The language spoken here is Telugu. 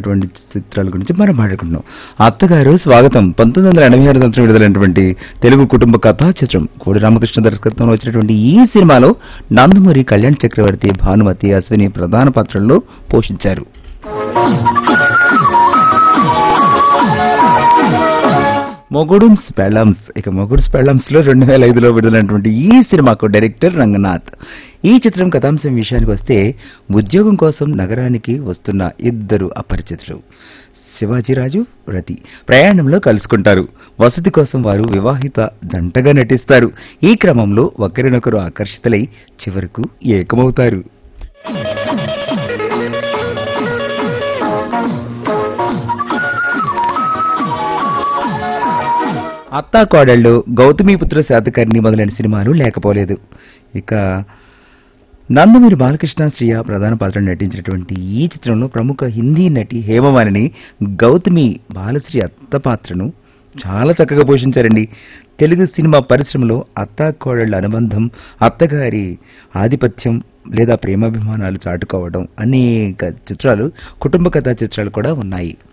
అటువంటి చిత్రాల గురించి మనం మాట్లాడుకుంటున్నాం అత్తగారు స్వాగతం పంతొమ్మిది వందల ఎనభై ఆరు సంవత్సరం విడుదలైనటువంటి తెలుగు కుటుంబ కథా చిత్రం కోడి రామకృష్ణ దర్శకత్వంలో వచ్చినటువంటి ఈ సినిమాలో నందమూరి కళ్యాణ్ చక్రవర్తి భానుమతి అశ్విని ప్రధాన పాత్రల్లో పోషించారు మొగుడుమ్స్ పెళ్ళమ్స్ ఇక మొగుడ్స్ పెళ్ళమ్స్ లో రెండు వేల ఐదులో విడుదలైనటువంటి ఈ సినిమాకు డైరెక్టర్ రంగనాథ్ ఈ చిత్రం కథాంశం విషయానికి వస్తే ఉద్యోగం కోసం నగరానికి వస్తున్న ఇద్దరు అపరిచితులు శివాజీరాజు రతి ప్రయాణంలో కలుసుకుంటారు వసతి కోసం వారు వివాహిత జంటగా నటిస్తారు ఈ క్రమంలో ఒకరినొకరు ఆకర్షితులై చివరకు ఏకమవుతారు అత్తా కోడళ్ళు గౌతమిపుత్ర శాతకర్ణి మొదలైన సినిమాలు లేకపోలేదు ఇక నందమూరి బాలకృష్ణ శ్రియ ప్రధాన పాత్ర నటించినటువంటి ఈ చిత్రంలో ప్రముఖ హిందీ నటి హేమవాణిని గౌతమి బాలశ్రీ అత్త పాత్రను చాలా చక్కగా పోషించారండి తెలుగు సినిమా పరిశ్రమలో అత్తా కోడళ్ళ అనుబంధం అత్తగారి ఆధిపత్యం లేదా ప్రేమాభిమానాలు చాటుకోవడం అనేక చిత్రాలు కుటుంబ కథా చిత్రాలు కూడా ఉన్నాయి